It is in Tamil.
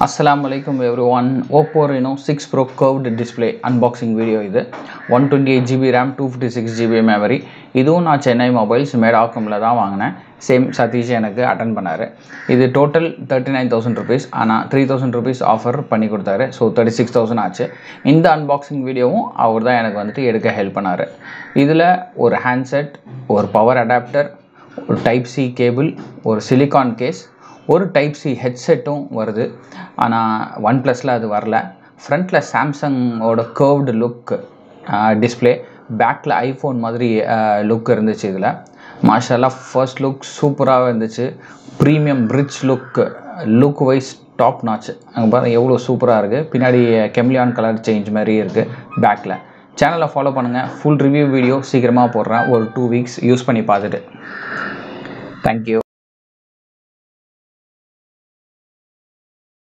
அஸ்ஸலாமு அலைக்கும் everyone Oppo Reno six pro curved display unboxing video இது one twenty eight GB RAM two fifty six GB memory இதுவும் நான் சென்னை மொபைல்ஸ் மேடாக்கமில் தான் வாங்கினேன் சேம் சதீஷ் எனக்கு அட்டன் பண்ணார் இது total thirty nine thousand rupees ஆனால் த்ரீ தௌசண்ட் ருபீஸ் ஆஃபர் பண்ணி கொடுத்தாரு ஸோ தேர்ட்டி சிக்ஸ் தௌசண்ட் ஆச்சு இந்த அன்பாக்சிங் வீடியோவும் அவர் தான் எனக்கு வந்துட்டு எடுக்க ஹெல்ப் பண்ணார் இதில் ஒரு ஹேண்ட்செட் ஒரு பவர் அடாப்டர் ஒரு டைப் சி கேபிள் ஒரு சிலிகான் கேஸ் ஒரு டைப் சி ஹெட்செட்டும் வருது ஆனால் ஒன் ப்ளஸில் அது வரல ஃப்ரண்ட்டில் சாம்சங்கோட கர்வ்டு லுக் டிஸ்பிளே பேக்கில் ஐஃபோன் மாதிரி லுக் இருந்துச்சு இதில் மாஷாலாம் ஃபர்ஸ்ட் லுக் சூப்பராக இருந்துச்சு premium rich look look wise top notch அங்கே பாருங்கள் எவ்வளோ சூப்பராக இருக்குது பின்னாடி கெம்லியான் கலர் சேஞ்ச் மாதிரி இருக்குது பேக்கில் சேனலை ஃபாலோ பண்ணுங்கள் ஃபுல் ரிவ்யூ வீடியோ சீக்கிரமாக போடுறேன் ஒரு டூ வீக்ஸ் யூஸ் பண்ணி பார்த்துட்டு தேங்க்யூ